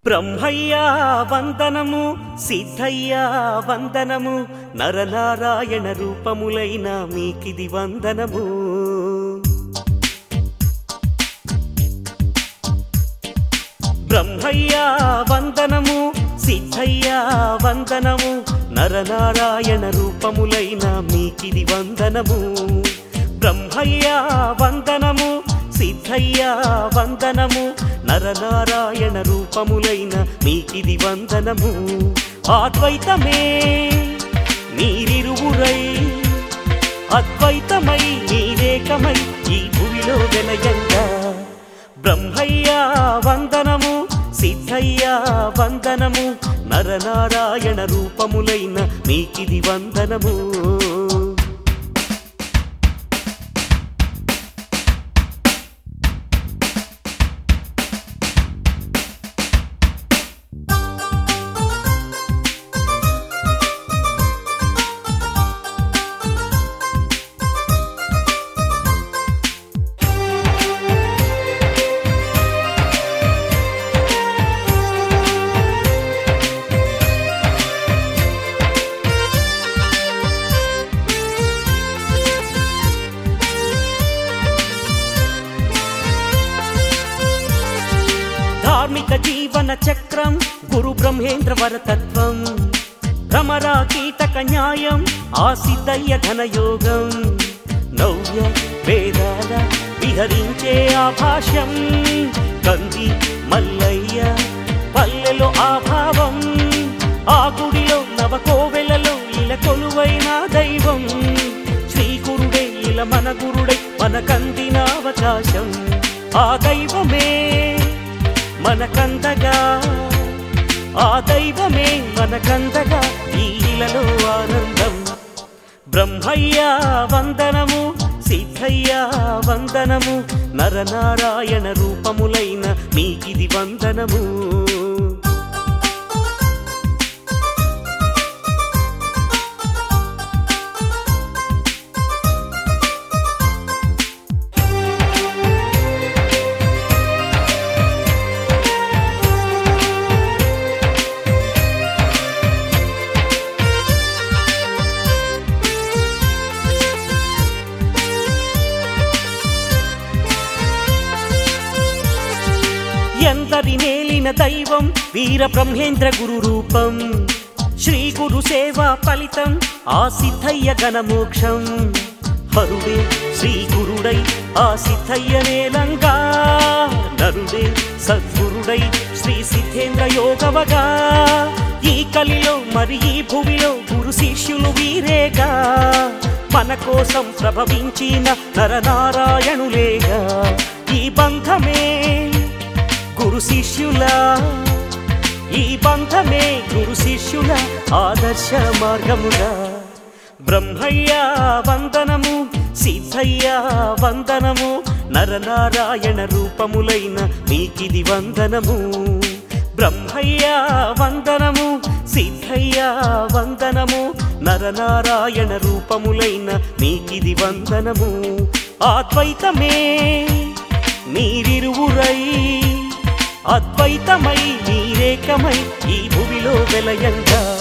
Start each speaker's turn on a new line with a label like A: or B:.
A: బ్రహ్మయ్యా వందనము సిద్ధయ్యా వందనము నరనారాయణ రూపములైన మీకిది వందనము బ్రహ్మయ్యా వందనము సిద్ధయ్యా వందనము నరనారాయణ రూపములైన మీకిది వందనము బ్రహ్మయ్యా వందనము సిద్ధయ్యా వందనము నరనారాయణ రూపములైన మీకిది వందనము అద్వైతమే మీరిరువురై అద్వైతమై నీరేకమై ఈ భూమిలో వెలయంగా బ్రహ్మయ్యా వందనము సిద్ధయ్యా వందనము నరనారాయణ రూపములైన మీకిది వందనము ధార్మిక జీవన చక్రం గురు బ్రహ్మేంద్ర వరతత్వం భ్రమరా కీటక న్యాయం ఆసిద్దయ్య ఘనయోగం నవ్య వేదాల విహరించే ఆభాష్యం కంది మల్లయ్య పల్లెలో ఆభావం ఆ గుడిలో నవకోవెలలో ఇల కొలువైన దైవం శ్రీ గురుడే ఇల మన గురుడై మనకందిన అవకాశం ఆ దైవమే మనకందగా ఆ దైవమే మనకందగా ఈ ఇలలో ఆనందం బ్రహ్మయ్యా వందనము సిద్ధయ్యా వందనము నరనారాయణ రూపములైన మీకిది వందనము ఎందరి నేలిన దైవం వీర బ్రహ్మేంద్ర గురు రూపం శ్రీ గురు సేవా ఫలితం ఆ సిద్ధయ్య గణమోక్షం హరుడే శ్రీ గురుడై ఆ సిద్ధయ్య నేలంగా నరుడే సద్గురుడై శ్రీ సిద్ధేంద్ర యోగవగా ఈ కలిలో మరి ఈ భూమిలో గురు శిష్యులు వీరేగా మన కోసం ప్రభవించిన నరనారాయణులేగా ఈ బంధమే గురు శిష్యుల ఈ బంధమే గురు శిష్యుల ఆదర్శ మార్గముగా బ్రహ్మయ్యా వందనము సిద్ధయ్యా వందనము నరనారాయణ రూపములైన మీకిది వందనము బ్రహ్మయ్యా వందనము సిద్ధయ్యా వందనము నరనారాయణ రూపములైన మీకిది వందనము అద్వైతమే మీరిరువురై అద్వైతమై నీరేకమై ఈ భూమిలో వెలయంగా